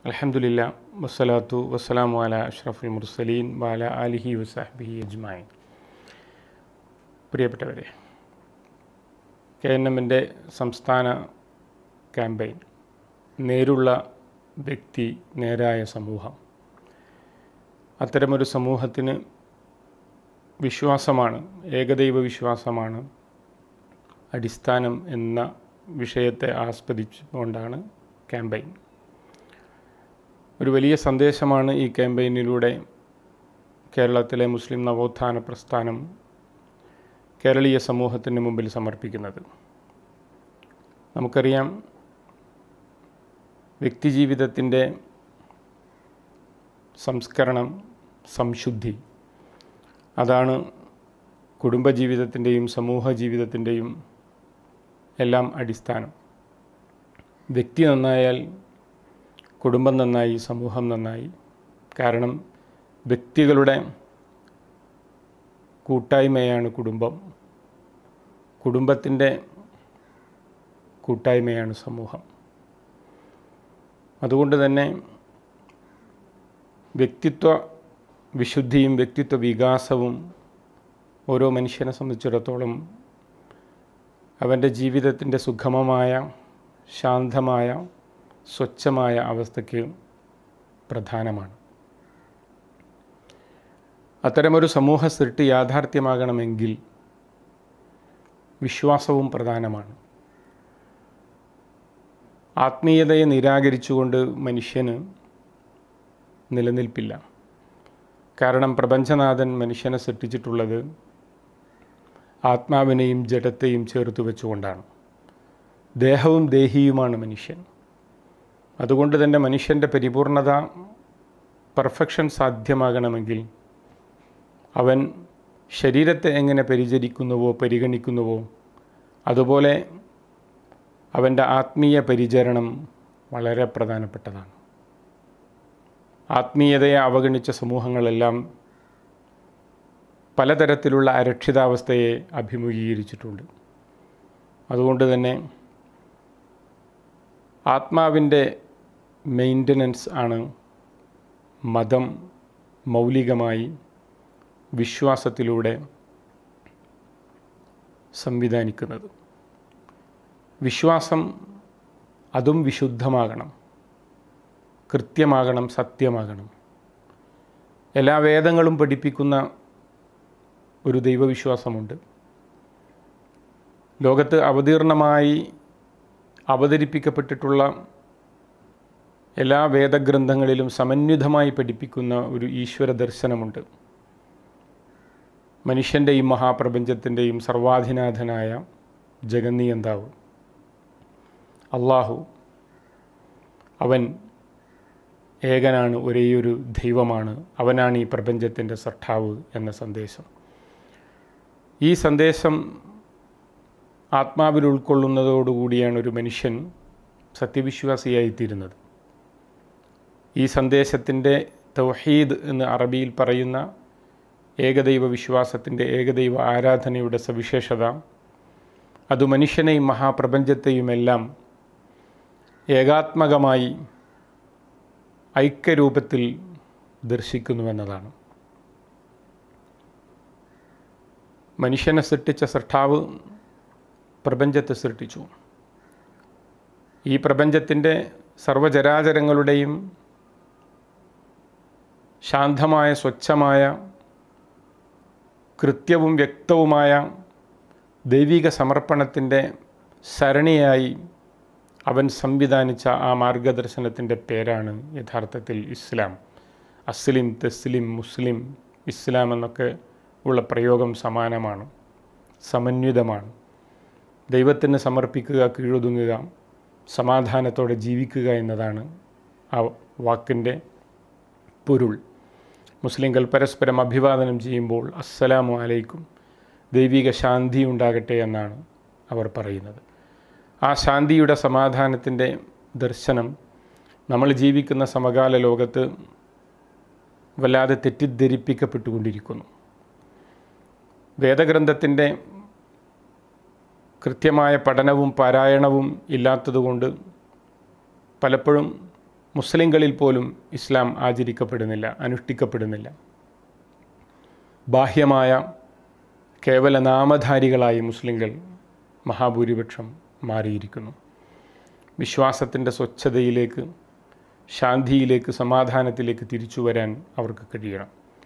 അലഹമുല്ല വസ്സലാത്തു വസ്സലാമു അല അഷ്റഫുൽ മുർസലീൻ വാല അലിഹി വസാഹബിഹി അജ്മായി പ്രിയപ്പെട്ടവരെ കെ എൻ എമ്മിൻ്റെ സംസ്ഥാന ക്യാമ്പയിൻ നേരുള്ള വ്യക്തി നേരായ സമൂഹം അത്തരമൊരു സമൂഹത്തിന് വിശ്വാസമാണ് ഏകദൈവ വിശ്വാസമാണ് അടിസ്ഥാനം എന്ന വിഷയത്തെ ആസ്പദിച്ചുകൊണ്ടാണ് ക്യാമ്പയിൻ ഒരു വലിയ സന്ദേശമാണ് ഈ ക്യാമ്പയിനിലൂടെ കേരളത്തിലെ മുസ്ലിം നവോത്ഥാന പ്രസ്ഥാനം കേരളീയ സമൂഹത്തിന് മുമ്പിൽ സമർപ്പിക്കുന്നത് നമുക്കറിയാം വ്യക്തിജീവിതത്തിൻ്റെ സംസ്കരണം സംശുദ്ധി അതാണ് കുടുംബജീവിതത്തിൻ്റെയും സമൂഹ ജീവിതത്തിൻ്റെയും എല്ലാം അടിസ്ഥാനം വ്യക്തി നന്നായാൽ കുടുംബം നന്നായി സമൂഹം നന്നായി കാരണം വ്യക്തികളുടെ കൂട്ടായ്മയാണ് കുടുംബം കുടുംബത്തിൻ്റെ കൂട്ടായ്മയാണ് സമൂഹം അതുകൊണ്ട് തന്നെ വ്യക്തിത്വ വിശുദ്ധിയും വ്യക്തിത്വ വികാസവും ഓരോ മനുഷ്യനെ സംബന്ധിച്ചിടത്തോളം അവൻ്റെ ജീവിതത്തിൻ്റെ സുഗമമായ ശാന്തമായ സ്വച്ഛമായ അവസ്ഥയ്ക്ക് പ്രധാനമാണ് അത്തരമൊരു സമൂഹ സൃഷ്ടി യാഥാർത്ഥ്യമാകണമെങ്കിൽ വിശ്വാസവും പ്രധാനമാണ് ആത്മീയതയെ നിരാകരിച്ചുകൊണ്ട് മനുഷ്യന് നിലനിൽപ്പില്ല കാരണം പ്രപഞ്ചനാഥൻ മനുഷ്യനെ സൃഷ്ടിച്ചിട്ടുള്ളത് ആത്മാവിനെയും ജഡത്തെയും ചേർത്ത് വെച്ചുകൊണ്ടാണ് ദേഹവും ദേഹിയുമാണ് മനുഷ്യൻ അതുകൊണ്ട് തന്നെ മനുഷ്യൻ്റെ പരിപൂർണത പെർഫെക്ഷൻ സാധ്യമാകണമെങ്കിൽ അവൻ ശരീരത്തെ എങ്ങനെ പരിചരിക്കുന്നുവോ പരിഗണിക്കുന്നുവോ അതുപോലെ അവൻ്റെ ആത്മീയ പരിചരണം വളരെ പ്രധാനപ്പെട്ടതാണ് ആത്മീയതയെ അവഗണിച്ച സമൂഹങ്ങളെല്ലാം പലതരത്തിലുള്ള അരക്ഷിതാവസ്ഥയെ അഭിമുഖീകരിച്ചിട്ടുണ്ട് അതുകൊണ്ട് തന്നെ ആത്മാവിൻ്റെ മെയിൻ്റനൻസ് ആണ് മതം മൗലികമായി വിശ്വാസത്തിലൂടെ സംവിധാനിക്കുന്നത് വിശ്വാസം അതും വിശുദ്ധമാകണം കൃത്യമാകണം സത്യമാകണം എല്ലാ വേദങ്ങളും പഠിപ്പിക്കുന്ന ഒരു ദൈവവിശ്വാസമുണ്ട് ലോകത്ത് അവതീർണമായി അവതരിപ്പിക്കപ്പെട്ടിട്ടുള്ള എല്ലാ വേദഗ്രന്ഥങ്ങളിലും സമന്വിതമായി പഠിപ്പിക്കുന്ന ഒരു ഈശ്വര ദർശനമുണ്ട് മനുഷ്യൻ്റെയും മഹാപ്രപഞ്ചത്തിൻ്റെയും സർവാധിനാഥനായ ജഗന്നിയന്താവ് അള്ളാഹു അവൻ ഏകനാണ് ഒരേയൊരു ദൈവമാണ് അവനാണ് ഈ പ്രപഞ്ചത്തിൻ്റെ സട്ടാവ് എന്ന സന്ദേശം ഈ സന്ദേശം ആത്മാവിൽ ഉൾക്കൊള്ളുന്നതോടുകൂടിയാണ് ഒരു മനുഷ്യൻ സത്യവിശ്വാസിയായിത്തീരുന്നത് ഈ സന്ദേശത്തിൻ്റെ തൗഹീദ് എന്ന് അറബിയിൽ പറയുന്ന ഏകദൈവ വിശ്വാസത്തിൻ്റെ ഏകദൈവ ആരാധനയുടെ സവിശേഷത അത് മനുഷ്യനെയും മഹാപ്രപഞ്ചത്തെയുമെല്ലാം ഏകാത്മകമായി ഐക്യരൂപത്തിൽ ദർശിക്കുന്നുവെന്നതാണ് മനുഷ്യനെ സൃഷ്ടിച്ച സൃഷ്ടാവ് പ്രപഞ്ചത്തെ സൃഷ്ടിച്ചു ഈ പ്രപഞ്ചത്തിൻ്റെ സർവചരാചരങ്ങളുടെയും ശാന്തമായ സ്വച്ഛമായ കൃത്യവും വ്യക്തവുമായ ദൈവിക സമർപ്പണത്തിൻ്റെ സരണിയായി അവൻ സംവിധാനിച്ച ആ മാർഗദർശനത്തിൻ്റെ പേരാണ് യഥാർത്ഥത്തിൽ ഇസ്ലാം അസ്ലിം തസ്ലിം മുസ്ലിം ഇസ്ലാം എന്നൊക്കെ ഉള്ള പ്രയോഗം സമാനമാണ് സമന്വിതമാണ് ദൈവത്തിന് സമർപ്പിക്കുക കീഴൊതുങ്ങുക സമാധാനത്തോടെ ജീവിക്കുക എന്നതാണ് ആ വാക്കിൻ്റെ പൊരുൾ മുസ്ലിങ്ങൾ പരസ്പരം അഭിവാദനം ചെയ്യുമ്പോൾ അസ്സലാമു അലൈക്കും ദൈവിക ശാന്തി ഉണ്ടാകട്ടെ എന്നാണ് അവർ പറയുന്നത് ആ ശാന്തിയുടെ സമാധാനത്തിൻ്റെ ദർശനം നമ്മൾ ജീവിക്കുന്ന സമകാല ലോകത്ത് വല്ലാതെ തെറ്റിദ്ധരിപ്പിക്കപ്പെട്ടുകൊണ്ടിരിക്കുന്നു വേദഗ്രന്ഥത്തിൻ്റെ കൃത്യമായ പഠനവും പാരായണവും ഇല്ലാത്തതുകൊണ്ട് പലപ്പോഴും മുസ്ലിങ്ങളിൽ പോലും ഇസ്ലാം ആചരിക്കപ്പെടുന്നില്ല അനുഷ്ഠിക്കപ്പെടുന്നില്ല ബാഹ്യമായ കേവല നാമധാരികളായി മുസ്ലിങ്ങൾ മഹാഭൂരിപക്ഷം മാറിയിരിക്കുന്നു വിശ്വാസത്തിൻ്റെ സ്വച്ഛതയിലേക്ക് ശാന്തിയിലേക്ക് സമാധാനത്തിലേക്ക് തിരിച്ചു വരാൻ അവർക്ക് കഴിയണം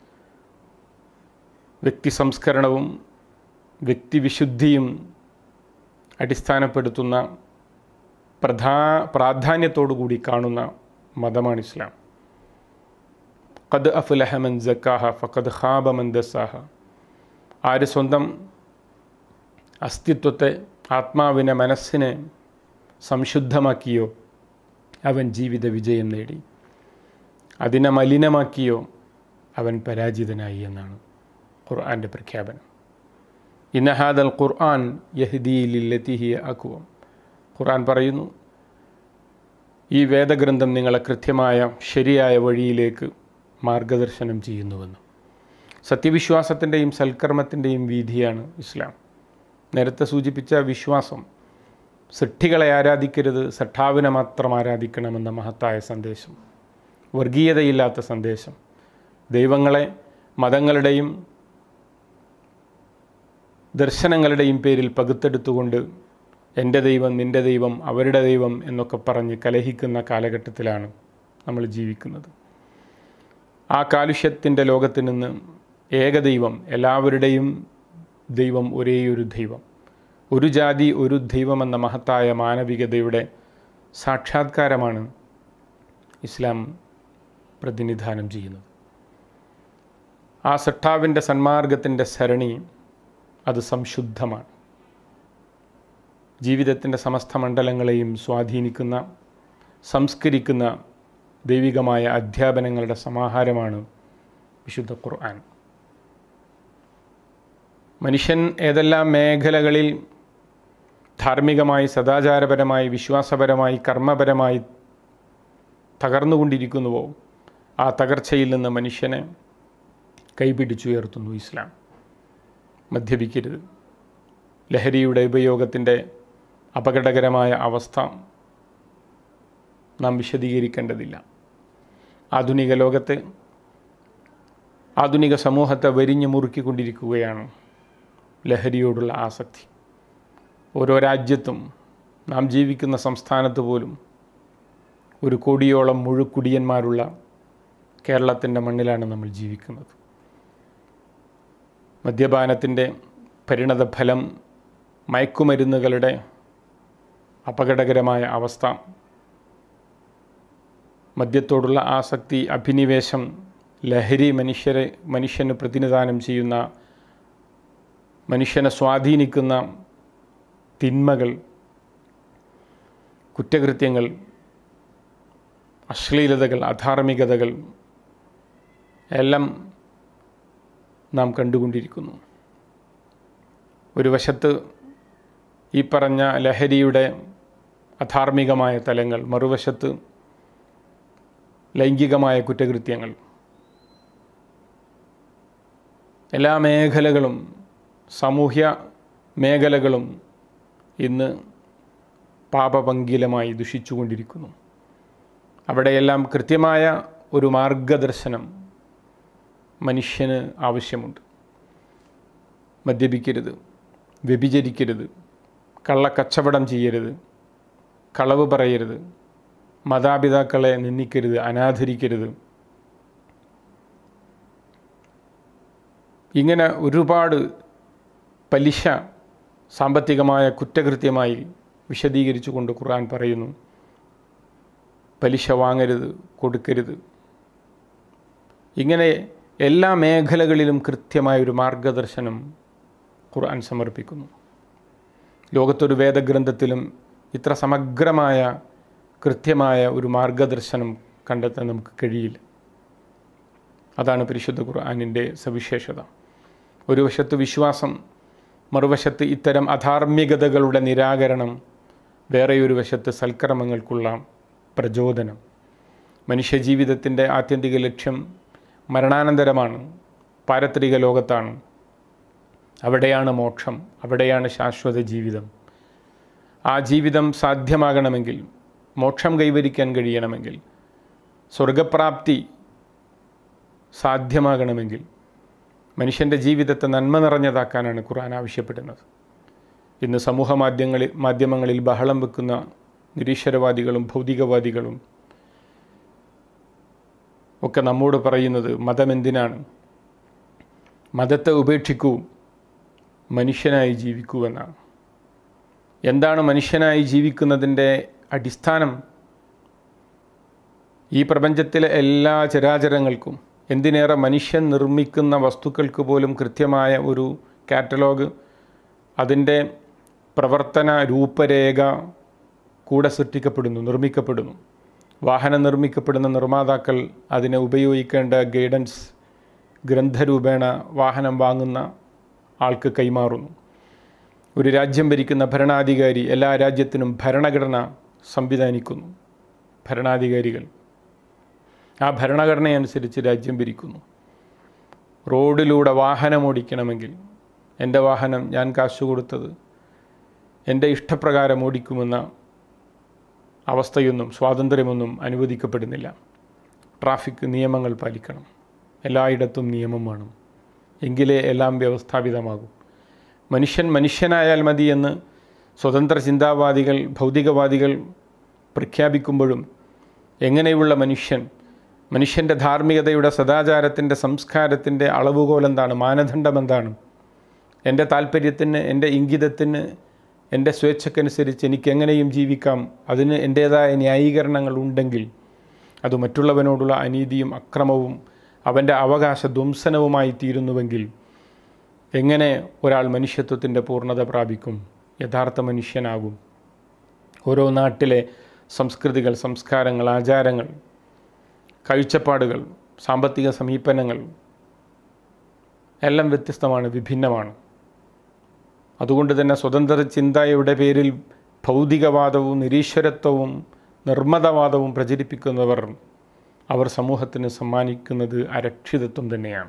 വ്യക്തി സംസ്കരണവും വ്യക്തിവിശുദ്ധിയും അടിസ്ഥാനപ്പെടുത്തുന്ന പ്രധാ പ്രാധാന്യത്തോടുകൂടി കാണുന്ന മതമാണ് ഇസ്ലാം ഖദ് അഫുലഹമൻ ജക്കാഹ ഫഖദ് ഖാബമൻ ദസാഹ ആര് സ്വന്തം അസ്തിത്വത്തെ ആത്മാവിനെ മനസ്സിനെ സംശുദ്ധമാക്കിയോ അവൻ ജീവിത വിജയം നേടി അതിനെ മലിനമാക്കിയോ അവൻ പരാജിതനായി എന്നാണ് ഖുർആൻ്റെ പ്രഖ്യാപനം ഇന്നഹാദൽ ഖുർആൻ യഹ്ദീലില്ലത്തിഹിയ അക്കുവം ഖുർആൻ പറയുന്നു ഈ വേദഗ്രന്ഥം നിങ്ങളെ കൃത്യമായ ശരിയായ വഴിയിലേക്ക് മാർഗദർശനം ചെയ്യുന്നുവെന്ന് സത്യവിശ്വാസത്തിൻ്റെയും സൽക്കർമ്മത്തിൻ്റെയും വീതിയാണ് ഇസ്ലാം നേരത്തെ സൂചിപ്പിച്ച വിശ്വാസം സൃഷ്ടികളെ ആരാധിക്കരുത് സഠാവിനെ മാത്രം ആരാധിക്കണമെന്ന മഹത്തായ സന്ദേശം വർഗീയതയില്ലാത്ത സന്ദേശം ദൈവങ്ങളെ മതങ്ങളുടെയും ദർശനങ്ങളുടെയും പേരിൽ പകുത്തെടുത്തുകൊണ്ട് എൻ്റെ ദൈവം നിൻ്റെ ദൈവം അവരുടെ ദൈവം എന്നൊക്കെ പറഞ്ഞ് കലഹിക്കുന്ന കാലഘട്ടത്തിലാണ് നമ്മൾ ജീവിക്കുന്നത് ആ കാലുഷ്യത്തിൻ്റെ ലോകത്ത് നിന്ന് ഏകദൈവം എല്ലാവരുടെയും ദൈവം ഒരേയൊരു ദൈവം ഒരു ജാതി ഒരു ദൈവം എന്ന മഹത്തായ മാനവികതയുടെ സാക്ഷാത്കാരമാണ് ഇസ്ലാം പ്രതിനിധാനം ചെയ്യുന്നത് ആ സട്ടാവിൻ്റെ സന്മാർഗത്തിൻ്റെ സരണി അത് സംശുദ്ധമാണ് ജീവിതത്തിൻ്റെ സമസ്ത മണ്ഡലങ്ങളെയും സ്വാധീനിക്കുന്ന സംസ്കരിക്കുന്ന ദൈവികമായ അധ്യാപനങ്ങളുടെ സമാഹാരമാണ് വിശുദ്ധ ഖുർആൻ മനുഷ്യൻ ഏതെല്ലാം മേഖലകളിൽ ധാർമ്മികമായി സദാചാരപരമായി വിശ്വാസപരമായി കർമ്മപരമായി തകർന്നുകൊണ്ടിരിക്കുന്നുവോ ആ തകർച്ചയിൽ നിന്ന് മനുഷ്യനെ കൈപിടിച്ചുയർത്തുന്നു ഇസ്ലാം മദ്യപിക്കരുത് ലഹരിയുടെ ഉപയോഗത്തിൻ്റെ അപകടകരമായ അവസ്ഥ നാം വിശദീകരിക്കേണ്ടതില്ല ആധുനിക ലോകത്തെ ആധുനിക സമൂഹത്തെ വരിഞ്ഞു മുറുക്കിക്കൊണ്ടിരിക്കുകയാണ് ലഹരിയോടുള്ള ആസക്തി ഓരോ രാജ്യത്തും നാം ജീവിക്കുന്ന സംസ്ഥാനത്ത് പോലും ഒരു കോടിയോളം മുഴുക്കുടിയന്മാരുള്ള കേരളത്തിൻ്റെ മണ്ണിലാണ് നമ്മൾ ജീവിക്കുന്നത് മദ്യപാനത്തിൻ്റെ പരിണതഫലം മയക്കുമരുന്നുകളുടെ അപകടകരമായ അവസ്ഥ മദ്യത്തോടുള്ള ആസക്തി അഭിനിവേശം ലഹരി മനുഷ്യരെ മനുഷ്യന് പ്രതിനിധാനം ചെയ്യുന്ന മനുഷ്യനെ സ്വാധീനിക്കുന്ന തിന്മകൾ കുറ്റകൃത്യങ്ങൾ അശ്ലീലതകൾ അധാർമികതകൾ എല്ലാം നാം കണ്ടുകൊണ്ടിരിക്കുന്നു ഒരു വശത്ത് ഈ പറഞ്ഞ ലഹരിയുടെ അധാർമികമായ തലങ്ങൾ മറുവശത്ത് ലൈംഗികമായ കുറ്റകൃത്യങ്ങൾ എല്ലാ മേഖലകളും സാമൂഹ്യ മേഖലകളും ഇന്ന് പാപപങ്കിലമായി ദുഷിച്ചുകൊണ്ടിരിക്കുന്നു അവിടെയെല്ലാം കൃത്യമായ ഒരു മാർഗദർശനം മനുഷ്യന് ആവശ്യമുണ്ട് മദ്യപിക്കരുത് വ്യഭിചരിക്കരുത് കള്ളക്കച്ചവടം ചെയ്യരുത് കളവ് പറയരുത് മാതാപിതാക്കളെ നിന്ദിക്കരുത് അനാദരിക്കരുത് ഇങ്ങനെ ഒരുപാട് പലിശ സാമ്പത്തികമായ കുറ്റകൃത്യമായി വിശദീകരിച്ചുകൊണ്ട് ഖുർആൻ പറയുന്നു പലിശ വാങ്ങരുത് കൊടുക്കരുത് ഇങ്ങനെ എല്ലാ മേഖലകളിലും കൃത്യമായ ഒരു മാർഗദർശനം ഖുർആൻ സമർപ്പിക്കുന്നു ലോകത്തൊരു വേദഗ്രന്ഥത്തിലും ഇത്ര സമഗ്രമായ കൃത്യമായ ഒരു മാർഗദർശനം കണ്ടെത്താൻ നമുക്ക് കഴിയില്ല അതാണ് പരിശുദ്ധ ഖുർആാനിൻ്റെ സവിശേഷത ഒരു വശത്ത് വിശ്വാസം മറുവശത്ത് ഇത്തരം അധാർമികതകളുടെ നിരാകരണം വേറെയൊരു വശത്ത് സൽക്കർമ്മങ്ങൾക്കുള്ള പ്രചോദനം മനുഷ്യജീവിതത്തിൻ്റെ ആത്യന്തിക ലക്ഷ്യം മരണാനന്തരമാണ് പാരത്രിക ലോകത്താണ് അവിടെയാണ് മോക്ഷം അവിടെയാണ് ശാശ്വത ജീവിതം ആ ജീവിതം സാധ്യമാകണമെങ്കിൽ മോക്ഷം കൈവരിക്കാൻ കഴിയണമെങ്കിൽ സ്വർഗപ്രാപ്തി സാധ്യമാകണമെങ്കിൽ മനുഷ്യൻ്റെ ജീവിതത്തെ നന്മ നിറഞ്ഞതാക്കാനാണ് ഖുർആൻ ആവശ്യപ്പെടുന്നത് ഇന്ന് സമൂഹ മാധ്യമങ്ങളിൽ മാധ്യമങ്ങളിൽ ബഹളം വെക്കുന്ന നിരീശ്വരവാദികളും ഭൗതികവാദികളും ഒക്കെ നമ്മോട് പറയുന്നത് മതം എന്തിനാണ് മതത്തെ ഉപേക്ഷിക്കൂ മനുഷ്യനായി ജീവിക്കൂ എന്നാണ് എന്താണ് മനുഷ്യനായി ജീവിക്കുന്നതിൻ്റെ അടിസ്ഥാനം ഈ പ്രപഞ്ചത്തിലെ എല്ലാ ചരാചരങ്ങൾക്കും എന്തിനേറെ മനുഷ്യൻ നിർമ്മിക്കുന്ന വസ്തുക്കൾക്ക് പോലും കൃത്യമായ ഒരു കാറ്റലോഗ് അതിൻ്റെ പ്രവർത്തന രൂപരേഖ കൂടെ സൃഷ്ടിക്കപ്പെടുന്നു നിർമ്മിക്കപ്പെടുന്നു വാഹനം നിർമ്മിക്കപ്പെടുന്ന നിർമ്മാതാക്കൾ അതിനെ ഉപയോഗിക്കേണ്ട ഗൈഡൻസ് ഗ്രന്ഥരൂപേണ വാഹനം വാങ്ങുന്ന ആൾക്ക് കൈമാറുന്നു ഒരു രാജ്യം ഭരിക്കുന്ന ഭരണാധികാരി എല്ലാ രാജ്യത്തിനും ഭരണഘടന സംവിധാനിക്കുന്നു ഭരണാധികാരികൾ ആ ഭരണഘടനയനുസരിച്ച് രാജ്യം ഭരിക്കുന്നു റോഡിലൂടെ വാഹനം ഓടിക്കണമെങ്കിൽ എൻ്റെ വാഹനം ഞാൻ കാശ് കൊടുത്തത് എൻ്റെ ഇഷ്ടപ്രകാരം ഓടിക്കുമെന്ന അവസ്ഥയൊന്നും സ്വാതന്ത്ര്യമൊന്നും അനുവദിക്കപ്പെടുന്നില്ല ട്രാഫിക് നിയമങ്ങൾ പാലിക്കണം എല്ലായിടത്തും നിയമം വേണം എങ്കിലേ എല്ലാം വ്യവസ്ഥാപിതമാകും മനുഷ്യൻ മനുഷ്യനായാൽ മതി എന്ന് സ്വതന്ത്ര ചിന്താവാദികൾ ഭൗതികവാദികൾ പ്രഖ്യാപിക്കുമ്പോഴും എങ്ങനെയുള്ള മനുഷ്യൻ മനുഷ്യൻ്റെ ധാർമ്മികതയുടെ സദാചാരത്തിൻ്റെ സംസ്കാരത്തിൻ്റെ അളവുകോൽ എന്താണ് മാനദണ്ഡം എന്താണ് എൻ്റെ താല്പര്യത്തിന് എൻ്റെ ഇംഗിതത്തിന് എൻ്റെ സ്വേച്ഛക്കനുസരിച്ച് എനിക്ക് എങ്ങനെയും ജീവിക്കാം അതിന് എൻ്റേതായ ന്യായീകരണങ്ങൾ ഉണ്ടെങ്കിൽ അത് മറ്റുള്ളവനോടുള്ള അനീതിയും അക്രമവും അവൻ്റെ അവകാശ ധ്വംസനവുമായി തീരുന്നുവെങ്കിൽ എങ്ങനെ ഒരാൾ മനുഷ്യത്വത്തിൻ്റെ പൂർണ്ണത പ്രാപിക്കും യഥാർത്ഥ മനുഷ്യനാകും ഓരോ നാട്ടിലെ സംസ്കൃതികൾ സംസ്കാരങ്ങൾ ആചാരങ്ങൾ കാഴ്ചപ്പാടുകൾ സാമ്പത്തിക സമീപനങ്ങൾ എല്ലാം വ്യത്യസ്തമാണ് വിഭിന്നമാണ് അതുകൊണ്ട് തന്നെ സ്വതന്ത്ര ചിന്തയുടെ പേരിൽ ഭൗതികവാദവും നിരീശ്വരത്വവും നിർമ്മതവാദവും പ്രചരിപ്പിക്കുന്നവർ അവർ സമൂഹത്തിന് സമ്മാനിക്കുന്നത് അരക്ഷിതത്വം തന്നെയാണ്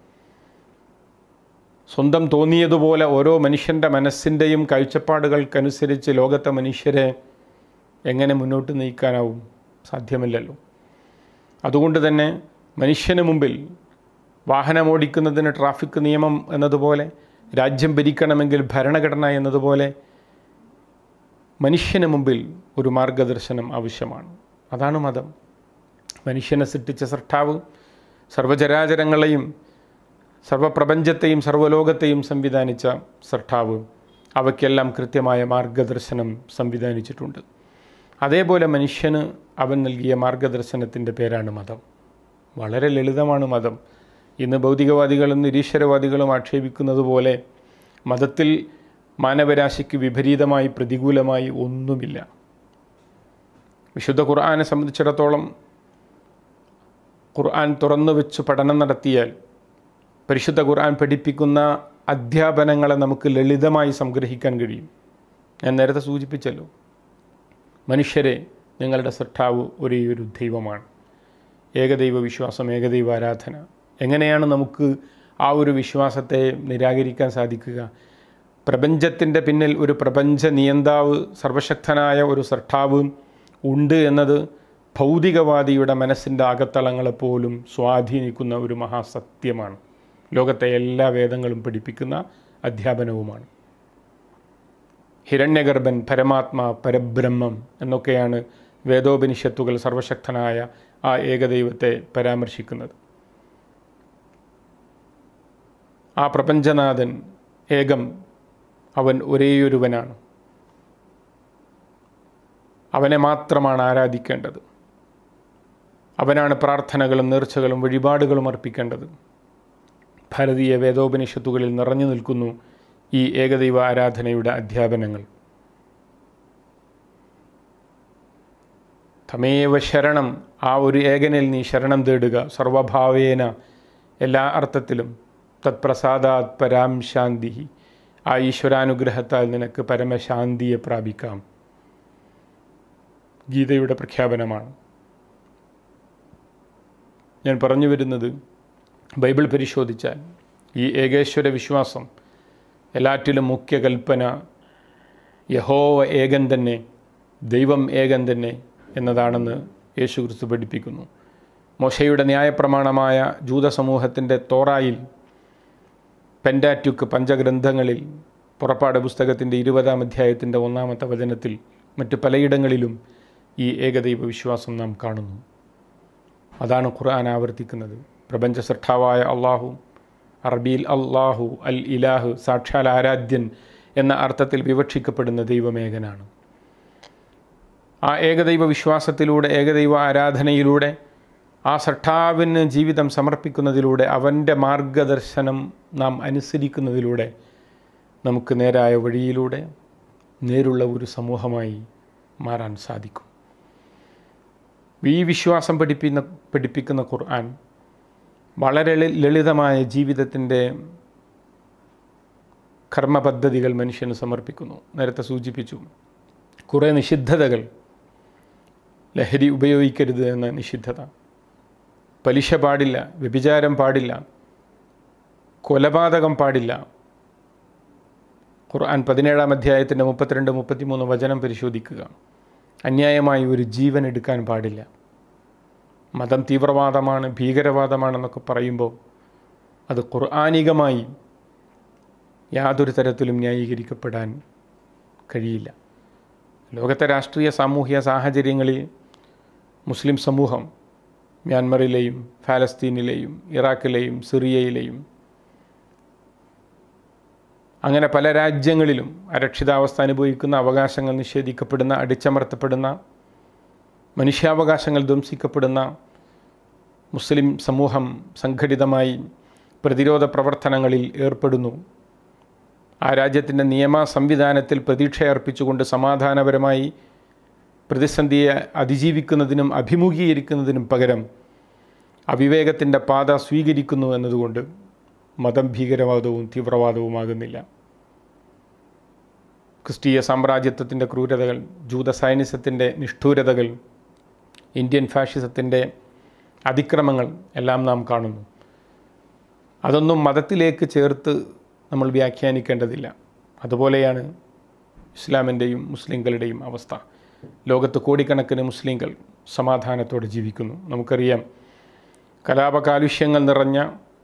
സ്വന്തം തോന്നിയതുപോലെ ഓരോ മനുഷ്യൻ്റെ മനസ്സിൻ്റെയും കാഴ്ചപ്പാടുകൾക്കനുസരിച്ച് ലോകത്തെ മനുഷ്യരെ എങ്ങനെ മുന്നോട്ട് നയിക്കാനാവും സാധ്യമല്ലല്ലോ അതുകൊണ്ട് തന്നെ മനുഷ്യന് മുമ്പിൽ വാഹനമോടിക്കുന്നതിന് ട്രാഫിക് നിയമം എന്നതുപോലെ രാജ്യം ഭരിക്കണമെങ്കിൽ ഭരണഘടന എന്നതുപോലെ മനുഷ്യന് മുമ്പിൽ ഒരു മാർഗദർശനം ആവശ്യമാണ് അതാണ് മതം മനുഷ്യനെ സൃഷ്ടിച്ച സൃഷ്ടാവ് സർവചരാചരങ്ങളെയും സർവപ്രപഞ്ചത്തെയും സർവ്വലോകത്തെയും സംവിധാനിച്ച സൃഷ്ടാവ് അവയ്ക്കെല്ലാം കൃത്യമായ മാർഗദർശനം സംവിധാനിച്ചിട്ടുണ്ട് അതേപോലെ മനുഷ്യന് അവൻ നൽകിയ മാർഗദർശനത്തിൻ്റെ പേരാണ് മതം വളരെ ലളിതമാണ് മതം ഇന്ന് ഭൗതികവാദികളും നിരീശ്വരവാദികളും ആക്ഷേപിക്കുന്നത് പോലെ മതത്തിൽ മാനവരാശിക്ക് വിപരീതമായി പ്രതികൂലമായി ഒന്നുമില്ല വിശുദ്ധ ഖുർആനെ സംബന്ധിച്ചിടത്തോളം ഖുർആൻ തുറന്നു വെച്ച് പഠനം നടത്തിയാൽ പരിശുദ്ധ ഖുർആൻ പഠിപ്പിക്കുന്ന അധ്യാപനങ്ങളെ നമുക്ക് ലളിതമായി സംഗ്രഹിക്കാൻ കഴിയും ഞാൻ നേരത്തെ സൂചിപ്പിച്ചല്ലോ മനുഷ്യരെ നിങ്ങളുടെ സൃഷ്ടാവ് ഒരേ ഒരു ദൈവമാണ് ഏകദൈവ വിശ്വാസം ഏകദൈവ ആരാധന എങ്ങനെയാണ് നമുക്ക് ആ ഒരു വിശ്വാസത്തെ നിരാകരിക്കാൻ സാധിക്കുക പ്രപഞ്ചത്തിൻ്റെ പിന്നിൽ ഒരു പ്രപഞ്ച നിയന്താവ് സർവശക്തനായ ഒരു സൃഷ്ടാവ് ഉണ്ട് എന്നത് ഭൗതികവാദിയുടെ മനസ്സിൻ്റെ അകത്തളങ്ങളെപ്പോലും സ്വാധീനിക്കുന്ന ഒരു മഹാസത്യമാണ് ലോകത്തെ എല്ലാ വേദങ്ങളും പഠിപ്പിക്കുന്ന അധ്യാപനവുമാണ് ഹിരണ്യഗർഭൻ പരമാത്മാ പരബ്രഹ്മം എന്നൊക്കെയാണ് വേദോപനിഷത്തുകൾ സർവശക്തനായ ആ ഏകദൈവത്തെ പരാമർശിക്കുന്നത് ആ പ്രപഞ്ചനാഥൻ ഏകം അവൻ ഒരേയൊരുവനാണ് അവനെ മാത്രമാണ് ആരാധിക്കേണ്ടത് അവനാണ് പ്രാർത്ഥനകളും നേർച്ചകളും വഴിപാടുകളും അർപ്പിക്കേണ്ടത് ഭാരതീയ വേദോപനിഷത്തുകളിൽ നിറഞ്ഞു നിൽക്കുന്നു ഈ ഏകദൈവ ആരാധനയുടെ അധ്യാപനങ്ങൾ തമേവ ശരണം ആ ഒരു ഏകനിൽ നീ ശരണം തേടുക സർവഭാവേന എല്ലാ അർത്ഥത്തിലും തത്പ്രസാദാത് പരാം ശാന്തി ആ ഈശ്വരാനുഗ്രഹത്താൽ നിനക്ക് പരമശാന്തിയെ പ്രാപിക്കാം ഗീതയുടെ പ്രഖ്യാപനമാണ് ഞാൻ പറഞ്ഞു വരുന്നത് ബൈബിൾ പരിശോധിച്ചാൽ ഈ ഏകേശ്വര വിശ്വാസം എല്ലാറ്റിലും മുഖ്യ കൽപ്പന യഹോവ ഏകൻ തന്നെ ദൈവം ഏകൻ തന്നെ എന്നതാണെന്ന് യേശു ക്രിസ്തു പഠിപ്പിക്കുന്നു മോശയുടെ ന്യായപ്രമാണമായ ജൂത സമൂഹത്തിൻ്റെ തോറായിൽ പെൻഡാറ്റുക്ക് പഞ്ചഗ്രന്ഥങ്ങളിൽ പുറപ്പാട് പുസ്തകത്തിൻ്റെ ഇരുപതാം അധ്യായത്തിൻ്റെ ഒന്നാമത്തെ വചനത്തിൽ മറ്റു പലയിടങ്ങളിലും ഈ ഏകദൈവ വിശ്വാസം നാം കാണുന്നു അതാണ് ഖുർആൻ ആവർത്തിക്കുന്നത് പ്രപഞ്ച സൃഷ്ടാവായ അള്ളാഹു അറബിയിൽ അള്ളാഹു അൽ ഇലാഹു സാക്ഷാൽ ആരാധ്യൻ എന്ന അർത്ഥത്തിൽ വിവക്ഷിക്കപ്പെടുന്ന ദൈവമേകനാണ് ആ ഏകദൈവ വിശ്വാസത്തിലൂടെ ഏകദൈവ ആരാധനയിലൂടെ ആ സൃഷ്ടാവിന് ജീവിതം സമർപ്പിക്കുന്നതിലൂടെ അവൻ്റെ മാർഗദർശനം നാം അനുസരിക്കുന്നതിലൂടെ നമുക്ക് നേരായ വഴിയിലൂടെ നേരുള്ള ഒരു സമൂഹമായി മാറാൻ സാധിക്കും ഈ വിശ്വാസം പഠിപ്പിക്കുന്ന പഠിപ്പിക്കുന്ന ഖുർആൻ വളരെ ലളി- ലളിതമായ ജീവിതത്തിൻ്റെ കർമ്മപദ്ധതികൾ മനുഷ്യന് സമർപ്പിക്കുന്നു നേരത്തെ സൂചിപ്പിച്ചു കുറേ നിഷിദ്ധതകൾ ലഹരി ഉപയോഗിക്കരുത് എന്ന നിഷിദ്ധത പലിശ പാടില്ല വ്യഭിചാരം പാടില്ല കൊലപാതകം പാടില്ല ഖുർആൻ പതിനേഴാം അധ്യായത്തിൻ്റെ മുപ്പത്തിരണ്ട് മുപ്പത്തിമൂന്ന് വചനം പരിശോധിക്കുക അന്യായമായി ഒരു ജീവൻ എടുക്കാൻ പാടില്ല മതം തീവ്രവാദമാണ് ഭീകരവാദമാണെന്നൊക്കെ പറയുമ്പോൾ അത് ഖുർആാനികമായി യാതൊരു തരത്തിലും ന്യായീകരിക്കപ്പെടാൻ കഴിയില്ല ലോകത്തെ രാഷ്ട്രീയ സാമൂഹിക സാഹചര്യങ്ങളിൽ മുസ്ലിം സമൂഹം മ്യാൻമറിലെയും ഫലസ്തീനിലെയും ഇറാഖിലെയും സിറിയയിലെയും അങ്ങനെ പല രാജ്യങ്ങളിലും അരക്ഷിതാവസ്ഥ അനുഭവിക്കുന്ന അവകാശങ്ങൾ നിഷേധിക്കപ്പെടുന്ന അടിച്ചമർത്തപ്പെടുന്ന മനുഷ്യാവകാശങ്ങൾ ധ്വംസിക്കപ്പെടുന്ന മുസ്ലിം സമൂഹം സംഘടിതമായി പ്രതിരോധ പ്രവർത്തനങ്ങളിൽ ഏർപ്പെടുന്നു ആ രാജ്യത്തിൻ്റെ നിയമ സംവിധാനത്തിൽ പ്രതീക്ഷയർപ്പിച്ചുകൊണ്ട് സമാധാനപരമായി പ്രതിസന്ധിയെ അതിജീവിക്കുന്നതിനും അഭിമുഖീകരിക്കുന്നതിനും പകരം അവിവേകത്തിൻ്റെ പാത സ്വീകരിക്കുന്നു എന്നതുകൊണ്ട് മതം ഭീകരവാദവും തീവ്രവാദവുമാകുന്നില്ല ക്രിസ്തീയ സാമ്രാജ്യത്വത്തിൻ്റെ ക്രൂരതകൾ ജൂത സൈനിസത്തിൻ്റെ നിഷ്ഠൂരതകൾ ഇന്ത്യൻ ഫാഷിസത്തിൻ്റെ അതിക്രമങ്ങൾ എല്ലാം നാം കാണുന്നു അതൊന്നും മതത്തിലേക്ക് ചേർത്ത് നമ്മൾ വ്യാഖ്യാനിക്കേണ്ടതില്ല അതുപോലെയാണ് ഇസ്ലാമിൻ്റെയും മുസ്ലിങ്ങളുടെയും അവസ്ഥ ലോകത്ത് കോടിക്കണക്കിന് മുസ്ലിങ്ങൾ സമാധാനത്തോടെ ജീവിക്കുന്നു നമുക്കറിയാം കലാപകാലുഷ്യങ്ങൾ നിറഞ്ഞ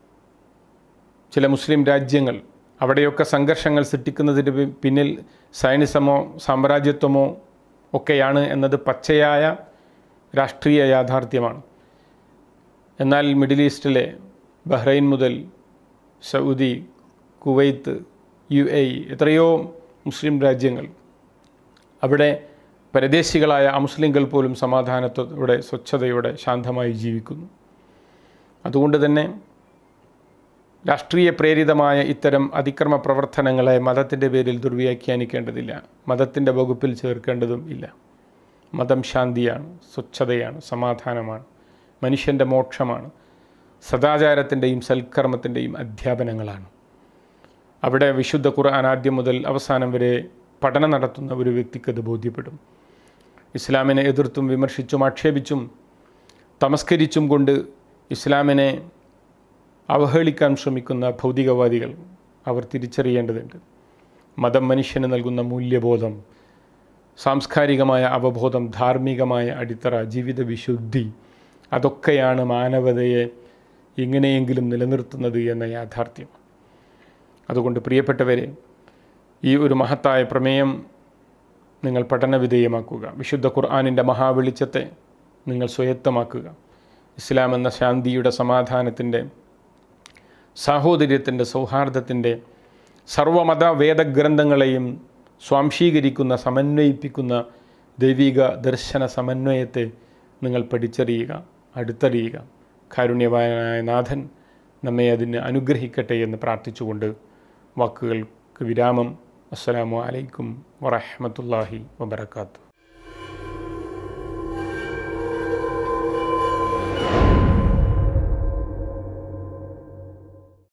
ചില മുസ്ലിം രാജ്യങ്ങൾ അവിടെയൊക്കെ സംഘർഷങ്ങൾ സൃഷ്ടിക്കുന്നതിന് പി- പിന്നിൽ സൈനിസമോ സാമ്രാജ്യത്വമോ ഒക്കെയാണ് എന്നത് പച്ചയായ രാഷ്ട്രീയ യാഥാർത്ഥ്യമാണ് എന്നാൽ മിഡിൽ ഈസ്റ്റിലെ ബഹ്റൈൻ മുതൽ Saudi Kuwait U A E എത്രയോ മുസ്ലിം രാജ്യങ്ങൾ അവിടെ പരദേശികളായ അമുസ്ലിങ്ങൾ പോലും സമാധാനത്തോടെ സ്വച്ഛതയോടെ ശാന്തമായി ജീവിക്കുന്നു അതുകൊണ്ട് തന്നെ രാഷ്ട്രീയ പ്രേരിതമായ ഇത്തരം അതിക്രമ പ്രവർത്തനങ്ങളെ മതത്തിൻ്റെ പേരിൽ ദുർവ്യാഖ്യാനിക്കേണ്ടതില്ല മതത്തിൻ്റെ വകുപ്പിൽ ചേർക്കേണ്ടതും ഇല്ല മതം ശാന്തിയാണ് സ്വച്ഛതയാണ് സമാധാനമാണ് മനുഷ്യൻ്റെ മോക്ഷമാണ് സദാചാരത്തിൻ്റെയും സൽക്കർമ്മത്തിൻ്റെയും അധ്യാപനങ്ങളാണ് അവിടെ വിശുദ്ധ ഖുർആൻ ആദ്യം മുതൽ അവസാനം വരെ പഠനം നടത്തുന്ന ഒരു വ്യക്തിക്ക് അത് ബോധ്യപ്പെടും ഇസ്ലാമിനെ എതിർത്തും വിമർശിച്ചും ആക്ഷേപിച്ചും തമസ്കരിച്ചും കൊണ്ട് ഇസ്ലാമിനെ അവഹേളിക്കാൻ ശ്രമിക്കുന്ന ഭൗതികവാദികൾ അവർ തിരിച്ചറിയേണ്ടതുണ്ട് മതം മനുഷ്യന് നൽകുന്ന മൂല്യബോധം സാംസ്കാരികമായ അവബോധം ധാർമ്മികമായ അടിത്തറ ജീവിത വിശുദ്ധി അതൊക്കെയാണ് മാനവതയെ എങ്ങനെയെങ്കിലും നിലനിർത്തുന്നത് എന്ന യാഥാർത്ഥ്യം അതുകൊണ്ട് പ്രിയപ്പെട്ടവരെ ഈ ഒരു മഹത്തായ പ്രമേയം നിങ്ങൾ പഠനവിധേയമാക്കുക വിശുദ്ധ ഖുർആാനിൻ്റെ മഹാവെളിച്ചത്തെ നിങ്ങൾ സ്വയത്തമാക്കുക ഇസ്ലാം എന്ന ശാന്തിയുടെ സമാധാനത്തിൻ്റെ സാഹോദര്യത്തിൻ്റെ സൗഹാർദ്ദത്തിൻ്റെ സർവമത വേദഗ്രന്ഥങ്ങളെയും സ്വാംശീകരിക്കുന്ന സമന്വയിപ്പിക്കുന്ന ദൈവിക ദർശന സമന്വയത്തെ നിങ്ങൾ പഠിച്ചറിയുക അടുത്തറിയുക കാരുണ്യവാനായ നാഥൻ നമ്മെ അതിന് അനുഗ്രഹിക്കട്ടെ എന്ന് പ്രാർത്ഥിച്ചുകൊണ്ട് വാക്കുകൾക്ക് വിരാമം അസ്സലാമു അലൈക്കും വറഹ്മത്തുള്ളാഹി വബറകാതുഹു